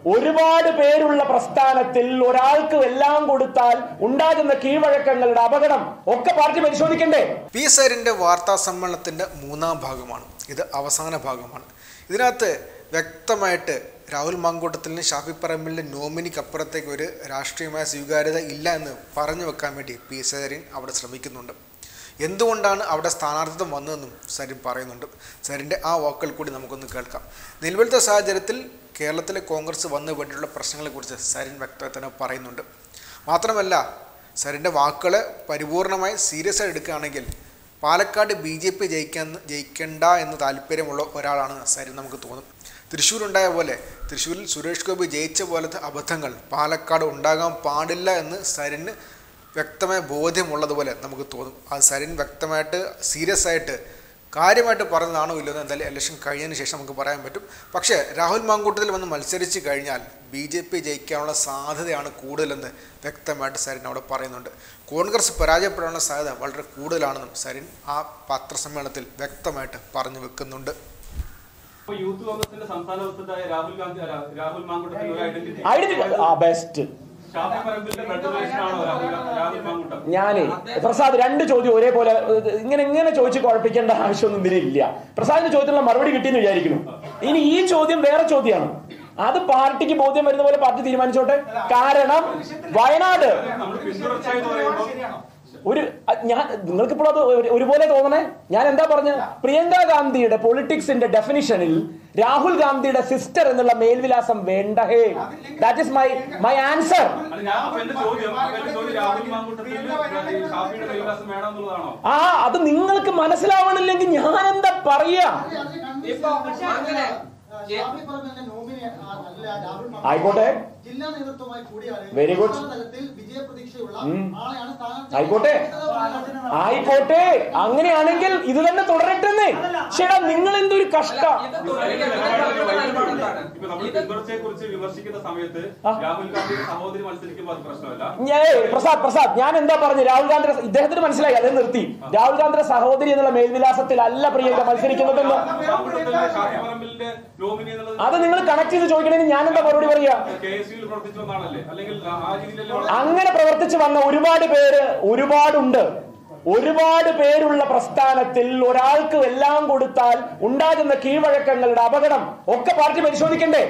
ഒരുപാട് പേരുള്ള പ്രസ്ഥാനത്തിൽ ഒരാൾക്ക് എല്ലാം കൊടുത്താൽ ഉണ്ടാകുന്ന കീഴ്വഴക്കങ്ങളുടെ അപകടം ഒക്കെ പാർട്ടി പരിശോധിക്കണ്ടേ പി സരിൻ്റെ വാർത്താ സമ്മേളനത്തിൻ്റെ മൂന്നാം ഭാഗമാണ് ഇത് അവസാന ഭാഗമാണ് ഇതിനകത്ത് വ്യക്തമായിട്ട് രാഹുൽ മാങ്കൂട്ടത്തിലിന് ഷാഫി പറമ്പിലിൻ്റെ നോമിനിക്ക് അപ്പുറത്തേക്ക് ഒരു രാഷ്ട്രീയമായ സ്വീകാര്യത ഇല്ല എന്ന് പറഞ്ഞു വെക്കാൻ വേണ്ടി പി സരിൻ അവിടെ ശ്രമിക്കുന്നുണ്ട് എന്തുകൊണ്ടാണ് അവിടെ സ്ഥാനാർത്ഥിത്വം വന്നതെന്നും സരിൻ പറയുന്നുണ്ട് സരിൻ്റെ ആ വാക്കുകൾ കൂടി നമുക്കൊന്ന് കേൾക്കാം നിലവിലത്തെ സാഹചര്യത്തിൽ കേരളത്തിലെ കോൺഗ്രസ് വന്നു വേണ്ടിയുള്ള പ്രശ്നങ്ങളെക്കുറിച്ച് സരിൻ വ്യക്തമായി തന്നെ പറയുന്നുണ്ട് മാത്രമല്ല സരിൻ്റെ വാക്കുകൾ പരിപൂർണമായി സീരിയസ് ആയി എടുക്കുകയാണെങ്കിൽ പാലക്കാട് ബി ജെ പി ജയിക്കാൻ ജയിക്കണ്ട എന്ന് താല്പര്യമുള്ള ഒരാളാണ് സരിൻ നമുക്ക് തോന്നും തൃശ്ശൂരുണ്ടായ പോലെ തൃശ്ശൂരിൽ സുരേഷ് ഗോപി ജയിച്ച പോലത്തെ അബദ്ധങ്ങൾ പാലക്കാട് ഉണ്ടാകാൻ പാടില്ല എന്ന് സരിന് വ്യക്തമായ ബോധ്യമുള്ളതുപോലെ നമുക്ക് തോന്നും അത് സരിൻ വ്യക്തമായിട്ട് സീരിയസ് ആയിട്ട് കാര്യമായിട്ട് പറഞ്ഞതാണോ ഇല്ലെന്ന് എന്തായാലും ഇലക്ഷൻ കഴിഞ്ഞതിന് ശേഷം നമുക്ക് പറയാൻ പറ്റും പക്ഷേ രാഹുൽ മാങ്കൂട്ടത്തിൽ വന്ന് മത്സരിച്ച് കഴിഞ്ഞാൽ ബി ജെ പി ജയിക്കാനുള്ള സാധ്യതയാണ് കൂടുതലെന്ന് വ്യക്തമായിട്ട് സരിൻ അവിടെ പറയുന്നുണ്ട് കോൺഗ്രസ് പരാജയപ്പെടാനുള്ള സാധ്യത വളരെ കൂടുതലാണെന്നും സരിൻ ആ പത്രസമ്മേളനത്തിൽ വ്യക്തമായിട്ട് പറഞ്ഞു വെക്കുന്നുണ്ട് ഇപ്പൊ യൂത്ത് കോൺഗ്രസിന്റെ സംസ്ഥാന പ്രസിഡന്റായ രാഹുൽ ഗാന്ധി അല്ല, രാഹുൽ മാങ്കുട്ടത്തിൽ ഒരു ഐഡന്റിറ്റി ഐഡന്റിറ്റി ആ ബെസ്റ്റ് ഷാഫി പറമ്പിലിന്റെ ബ്ലഡ് റിലേഷൻ ആണോ രാഹുൽ ഗാ- രാഹുൽ മാങ്കുട്ടം ഞാനേ പ്രസാദ് രണ്ട് ചോദ്യം ഒരേപോലെ ഇത് ഇങ്ങനെ ഇങ്ങനെ ചോദിച്ച് കുഴപ്പിക്കേണ്ട ആവശ്യമൊന്നും ഇതിലില്ല പ്രസാദിന്റെ ചോദ്യത്തിനുള്ള മറുപടി കിട്ടിയെന്ന് വിചാരിക്കുന്നു ഇനി ഈ ചോദ്യം വേറെ ചോദ്യമാണ് അത് പാർട്ടിക്ക് ബോധ്യം വരുന്ന പോലെ പാർട്ടി തീരുമാനിച്ചോട്ടെ കാരണം വയനാട് നമ്മൾ പിന്തുടർച്ച എന്ന് പറയുമ്പോൾ ഒരു അ- ഞാൻ നിങ്ങൾക്കിപ്പോൾ അത് ഒരു- ഒരുപോലെ തോന്നണേ ഞാൻ എന്താ പറഞ്ഞ പ്രിയങ്ക ഗാന്ധിയുടെ പൊളിറ്റിക്സിന്റെ ഡെഫിനിഷനിൽ രാഹുൽ ഗാന്ധിയുടെ സിസ്റ്റർ എന്നുള്ള മേൽവിലാസം വേണ്ട hey that is my my answer അല്ല ഞാൻ അപ്പൊ എന്റെ ചോദ്യം അപ്പൊ എന്റെ ചോദ്യം രാഹുൽ മാങ്കുട്ടത്തിൽ ഷാഫിയുടെ കൈലാസം വേണം എന്നുള്ളതാണോ ആ അത് നിങ്ങൾക്ക് മനസ്സിലാവണില്ലെങ്കിൽ ഞാൻ എന്താ പറയാ ഇപ്പൊ അങ്ങനെ ഷാഫി പറമ്പിലിന്റെ നോമിനി അല്ല രാഹുൽ മാങ്കൂട്ടം. ആയിക്കോട്ടെ ജില്ലാ നേതൃത്വമായി കൂടിയാൽ Very good. സംസ്ഥാന തലത്തിൽ വിജയപ്രതീക്ഷയുള്ള ഉം. ആളെയാണ് സ്ഥാനാർത്ഥി. ആയിക്കോട്ടെ ആയിക്കോട്ടെ അങ്ങനെയാണെങ്കിൽ ഇത് തന്നെ തുടരട്ടെന്നേ ചേട്ടാ നിങ്ങൾ എന്തൊരു കഷ്ട ഇത് തുടരുക എന്താണ് ഇപ്പൊ നമ്മൾ പിന്തുടർച്ചയെ കുറിച്ച് വിമർശിക്കുന്ന സമയത്ത് ആ. രാഹുൽ ഗാന്ധിയുടെ സഹോദരി മത്സരിക്കുമ്പോൾ അത് പ്രശ്നമല്ല ഞാൻ പ്രസാദ് പ്രസാദ് ഞാൻ എന്താ പറഞ്ഞു രാഹുൽ ഗാന്ധിയുടെ ഇദ്ദേഹത്തിന് മനസ്സിലായി അത് നിർത്തി രാഹുൽ ഗാന്ധിയുടെ സഹോദരി എന്നുള്ള മേൽവിലാസത്തിൽ അല്ല പ്രിയങ്ക മത്സരിക്കുന്നതെന്ന് മാങ്കുട്ടത്തിലെ ഷാഫി പറമ്പിലിന്റെ നോമിനി എന്നുള്ളത് അത് നിങ്ങൾ കണക്ട് ചെയ്ത് ചോദിക്കണമെങ്കിൽ ഞാൻ എന്താ മറുപടി പറയാ കെ എസ് യുയിൽ പ്രവർത്തിച്ചു വന്നാണല്ലേ അല്ലെങ്കിൽ ആ രീതിയിലല്ലേ അങ്ങനെ പ്രവർത്തിച്ചു വന്ന ഒരുപാട് പേര് ഒരുപാടുണ്ട് ഒരുപാട് പേരുള്ള പ്രസ്ഥാനത്തിൽ ഒരാൾക്ക് എല്ലാം കൊടുത്താൽ ഉണ്ടാകുന്ന കീഴ്വഴക്കങ്ങളുടെ അപകടം ഒക്കെ പാർട്ടി പരിശോധിക്കണ്ടേ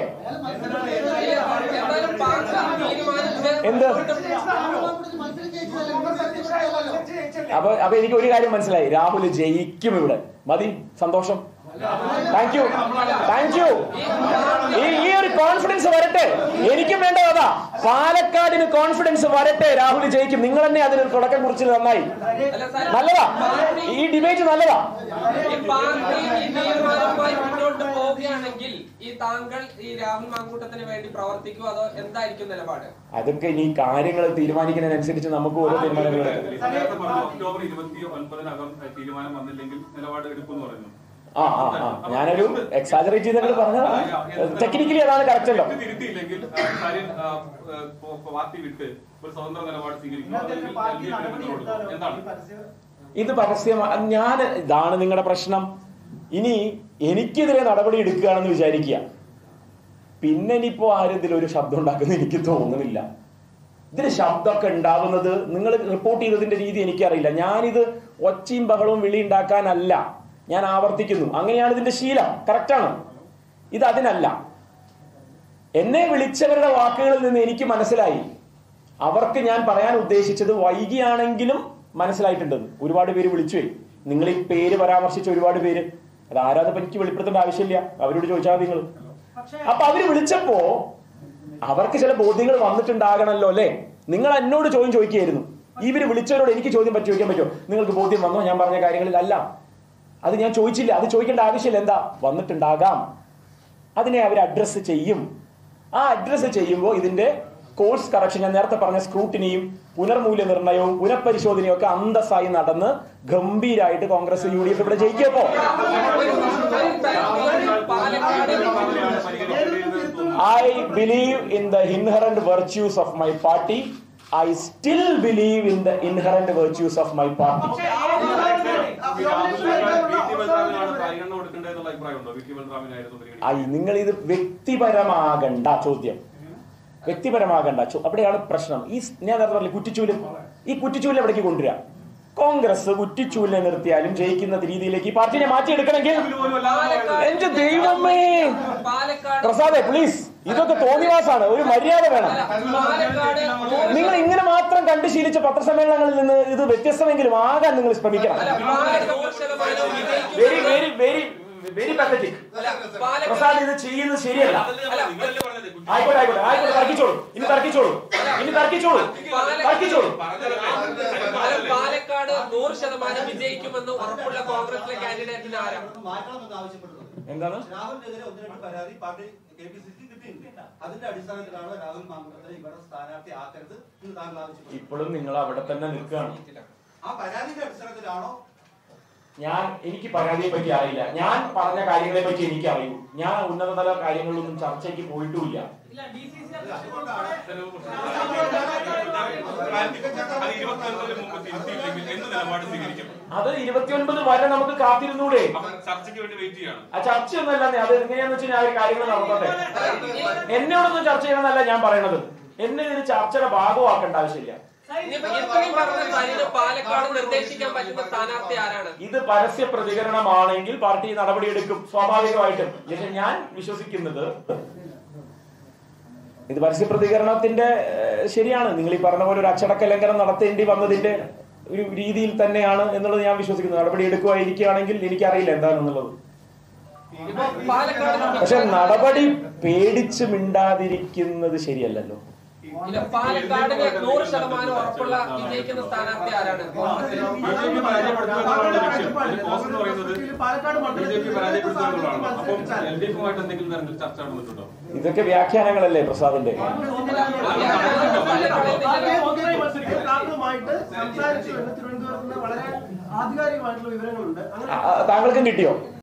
എന്തായാലും പാർട്ടി തീരുമാനിച്ച് എന്ത് മാങ്കൂട്ടത്തിൽ മത്സരിച്ച് ജയിച്ചാൽ ഇവർ പ്രത്യക്ഷപ്പെട്ടല്ലോ. അപ്പൊ അപ്പൊ എനിക്ക് ഒരു കാര്യം മനസ്സിലായി രാഹുൽ ജയിക്കും ഇവിടെ മതി സന്തോഷം താങ്ക് യു താങ്ക് യു ഈ ഈ ഒരു കോൺഫിഡൻസ് വരട്ടെ എനിക്കും വേണ്ടത് അതാ പാലക്കാടിന് കോൺഫിഡൻസ് വരട്ടെ രാഹുൽ ജയിക്കും നിങ്ങൾ തന്നെ അതിന് തുടക്കം കുറിച്ച് നന്നായി അല്ല സാർ നല്ലതാ ഈ ഡിബേറ്റ് നല്ലതാ ഈ പാർട്ടി ഈ തീരുമാനവുമായി മുന്നോട്ട് പോവുകയാണെങ്കിൽ ഈ താങ്കൾ ഈ രാഹുൽ മാങ്കൂട്ടത്തിന് വേണ്ടി പ്രവർത്തിക്കുമോ അതോ എന്തായിരിക്കും നിലപാട് അതൊക്കെ ഇനി കാര്യങ്ങൾ തീരുമാനിക്കുന്നതിനനുസരിച്ച് നമുക്ക് ഓരോ തീരുമാനങ്ങൾ എടുക്കാം നേരത്തെ പറഞ്ഞു ഒക്ടോബർ ഇരുപത്തി ഒൻപതിനകം തീരുമാനം വന്നില്ലെങ്കിൽ നിലപാട് എടുക്കുമെന്ന് പറയുന്നു ആ ആ ആ ഞാനൊരു എക്സാജറേറ്റ് ചെയ്തിട്ട് പറഞ്ഞതാണ് ടെക്നിക്കലി അതാണ് കറക്റ്റ് അല്ലോ ഇത് തിരുത്തിയില്ലെങ്കിൽ ആ, സരിൻ, ആ, ആ, പോ- പാർട്ടി വിട്ട് ഒരു സ്വതന്ത്ര നിലപാട് സ്വീകരിക്കും അല്ലെങ്കിൽ എൽ ഡി എഫിന് വിട്ടുകൊടുക്കും എന്താണ് ഇത് പരസ്യമാണ് ഞാൻ ഇതാണ് നിങ്ങളുടെ പ്രശ്നം ഇനി എനിക്കെതിരെ നടപടി എടുക്കുകയാണെന്ന് വിചാരിക്കുക പിന്നെ ഇനിയിപ്പോ ആരും ഇതിലൊരു ശബ്ദം ഉണ്ടാക്കുന്ന എനിക്ക് തോന്നുന്നില്ല ഇതിന് ശബ്ദമൊക്കെ ഉണ്ടാവുന്നത് നിങ്ങൾ റിപ്പോർട്ട് ചെയ്തതിന്റെ രീതി എനിക്കറിയില്ല ഞാനിത് ഒച്ചയും ബഹളവും വിളി ഉണ്ടാക്കാനല്ല ഞാൻ ആവർത്തിക്കുന്നു അങ്ങനെയാണ് ഇതിന്റെ ശീലം കറക്റ്റാണ് ഇത് അതിനല്ല എന്നെ വിളിച്ചവരുടെ വാക്കുകളിൽ നിന്ന് എനിക്ക് മനസ്സിലായി അവർക്ക് ഞാൻ പറയാൻ ഉദ്ദേശിച്ചത് വൈകിയാണെങ്കിലും മനസ്സിലായിട്ടുണ്ടെന്ന് ഒരുപാട് പേര് വിളിച്ചുപോയി നിങ്ങൾ ഈ പേര് പരാമർശിച്ച ഒരുപാട് പേര് അത് ആരാധപ്പ എനിക്ക് വെളിപ്പെടുത്തേണ്ട ആവശ്യമില്ല അവരോട് ചോദിച്ചാൽ നിങ്ങൾ അപ്പൊ അവര് വിളിച്ചപ്പോ അവർക്ക് ചില ബോധ്യങ്ങൾ വന്നിട്ടുണ്ടാകണല്ലോ അല്ലെ നിങ്ങൾ എന്നോട് ചോദ്യം ചോദിക്കുകയായിരുന്നു ഇവര് വിളിച്ചവരോട് എനിക്ക് ചോദ്യം പറ്റി ചോദിക്കാൻ പറ്റുമോ നിങ്ങൾക്ക് ബോധ്യം വന്നോ ഞാൻ പറഞ്ഞ കാര്യങ്ങളിലല്ല അത് ഞാൻ ചോദിച്ചില്ല അത് ചോദിക്കേണ്ട ആവശ്യമില്ല എന്താ വന്നിട്ടുണ്ടാകാം അതിനെ അവർ അഡ്രസ്സ് ചെയ്യും ആ അഡ്രസ്സ് ചെയ്യുമ്പോൾ ഇതിന്റെ കോഴ്സ് കറക്ഷൻ ഞാൻ നേരത്തെ പറഞ്ഞ സ്ക്രൂട്ടിനിയും പുനർമൂല്യനിർണ്ണയവും പുനഃപരിശോധനയും ഒക്കെ അന്തസ്സായി നടന്ന് ഗംഭീരായിട്ട് കോൺഗ്രസ് യു ഡി എഫ് ഇവിടെ ജയിക്കുമോ ഒരു- ഒരു തരത്തിലും പാലക്കാട് അങ്ങനെയാണ് പരിഗണിക്കേണ്ടതെന്ന് തോന്നുന്നു I believe in the inherent virtues of my party. I still believe in the inherent virtues of my party. ഈ രാഹുൽ ഗാന്ധി പി ടി ബൽറാമിനാണ് പരിഗണന കൊടുക്കേണ്ടതെന്നുള്ള അഭിപ്രായമുണ്ടോ വി ടി ബലറാമിനായിരുന്നു പരിഗണിക്കുന്നത് ആയി നിങ്ങൾ ഇത് വ്യക്തിപരമാകണ്ട ചോദ്യം വ്യക്തിപരമാകണ്ട ചോ- അവിടെയാണ് പ്രശ്നം ഈ സ്- ഞാൻ നേരത്തെ പറഞ്ഞില്ലേ കുറ്റിച്ചൂല് ഈ കുറ്റിച്ചൂല് എവിടേക്ക് കൊണ്ടുവരിക കോൺഗ്രസ് കുറ്റിച്ചൂലിനെ നിർത്തിയാലും ജയിക്കുന്ന രീതിയിലേക്ക് ഈ പാർട്ടിനെ മാറ്റിയെടുക്കണമെങ്കിൽ എന്റെ ദൈവമേ പാലക്കാട് പ്രസാദേ പ്ലീസ് ഇതൊക്കെ തോന്നിവാസാണ് ഒരു മര്യാദ വേണം അല്ല, പാലക്കാട് നൂറ് നിങ്ങൾ ഇങ്ങനെ മാത്രം കണ്ടു ശീലിച്ച പത്രസമ്മേളനങ്ങളിൽ നിന്ന് ഇത് വ്യത്യസ്തമെങ്കിലും ആകാൻ നിങ്ങൾ ശ്രമിക്കണം അല്ല, പാലക്കാട് നൂറ് ശതമാനവും വിജയിക്കും. Very very very very pathetic അല്ല, പാലക്കാട് പ്രസാദ് ഇത് ചെയ്യുന്നത് ശരിയല്ല ആയിക്കോട്ടെ ആയിക്കോട്ടെ ആയിക്കോട്ടെ തർക്കിച്ചോളൂ ഇനി തർക്കിച്ചോളൂ ഇനി തർക്കിച്ചോളൂ തർക്കിച്ചോളൂ അല്ല, പാലക്കാട് നൂറ് ശതമാനം വിജയിക്കുമെന്ന് ഉറപ്പുള്ള കോൺഗ്രസിലെ കാൻഡിഡേറ്റിന് ആരാ മാറ്റണമെന്ന് ആവശ്യപ്പെടുന്നത് എന്താണ് രാഹുലിനെതിരെ ഒന്ന് രണ്ട് പരാതി party K P C C കിട്ടിയിട്ടുണ്ട് അതിന്റെ അടിസ്ഥാനത്തിലാണ് രാഹുൽ മാങ്കുട്ടത്തിനെ ഇവിടെ സ്ഥാനാർത്ഥി ആക്കരുത് എന്ന് താങ്കൾ ആവശ്യപ്പെട്ടു ഇപ്പോഴും നിങ്ങൾ അവിടെ തന്നെ നിൽക്കുകയാണ് ആ പരാതിയുടെ അടിസ്ഥാനത്തിലാണോ ഞാൻ എനിക്ക് പരാതിയെ പറ്റി അറിയില്ല ഞാൻ പറഞ്ഞ കാര്യങ്ങളെ പറ്റി എനിക്ക് അറിയൂ ഞാൻ ഉന്നതതല കാര്യങ്ങളിലൊന്നും ചർച്ചയ്ക്ക് പോയിട്ടുമില്ല അത് ഇരുപത്തിയൊൻപതിന് മുമ്പ് തിരുത്തിയില്ലെങ്കിൽ എന്ത് നിലപാട് സ്വീകരിക്കും അത് ഇരുപത്തിയൊൻപത് വരെ നമുക്ക് കാത്തിരുന്നൂടെ അപ്പൊ ചർച്ചയ്ക്ക് വേണ്ടി വെയിറ്റ് ചെയ്യാണ് ആ ചർച്ചയൊന്നുമല്ല അത് എങ്ങനെയാന്ന് വെച്ചാൽ ഞാൻ ഒരു കാര്യങ്ങൾ നടത്തട്ടെ എന്നോടൊന്നും ചർച്ച ചെയ്യണമെന്നല്ല ഞാൻ പറയണത് എന്നെ ഇതിന് ചർച്ചയുടെ ഭാഗമാക്കേണ്ട ആവശ്യമില്ല ഇനിയിപ്പോ ഇത്രയും പറഞ്ഞ സരിന് പാലക്കാട് നിർദ്ദേശിക്കാൻ പറ്റുന്ന സ്ഥാനാർത്ഥി ആരാണ് ഇത് പരസ്യ പ്രതികരണമാണെങ്കിൽ പാർട്ടി നടപടിയെടുക്കും സ്വാഭാവികമായിട്ടും പക്ഷെ ഞാൻ വിശ്വസിക്കുന്നത് ഇത് പരസ്യ പ്രതികരണത്തിന്റെ ഏഹ്, ശരിയാണ് നിങ്ങൾ ഈ പറഞ്ഞ പോലെ ഒരു അച്ചടക്ക ലംഘനം നടത്തേണ്ടി വന്നതിന്റെ ഒരു രീതിയിൽ തന്നെയാണ് എന്നുള്ളത് ഞാൻ വിശ്വസിക്കുന്നു നടപടി എടുക്കുമായിരിക്കുകയാണെങ്കിൽ എനിക്കറിയില്ല എന്താണെന്നുള്ളത് ഇപ്പൊ പാലക്കാട് പക്ഷെ നടപടി പേടിച്ച് മിണ്ടാതിരിക്കുന്നത് ശരിയല്ലല്ലോ ഇല്ല, പാലക്കാടിന് നൂറ് ശതമാനം ഉറപ്പുള്ള വിജയിക്കുന്ന സ്ഥാനാർത്ഥി ആരാണ് കോൺഗ്രസിൽ ബി ജെ പി പരാജയപ്പെടുത്തുക എന്നുള്ളതാണ് ലക്ഷ്യം ഇതിന് കോസ് എന്ന് പറയുന്നത് ബി ജെ പി പരാജയപ്പെടുത്തുക എന്നുള്ളതാണ് അപ്പം എൽ ഡി എഫുമായിട്ട് എന്തെങ്കിലും തരത്തിൽ ചർച്ച നടന്നിട്ടുണ്ടോ ഇതൊക്കെ വ്യാഖ്യാനങ്ങളല്ലേ പ്രസാദിന്റെ താങ്കളുമായിട്ട് സംസാരിച്ചു എന്ന് തിരുവനന്തപുരത്ത് നിന്ന് വളരെ ആധികാരികമായിട്ടുള്ള വിവരങ്ങളുണ്ട് അങ്ങനെ ആ, ആ, താങ്കൾക്കും കിട്ടിയോ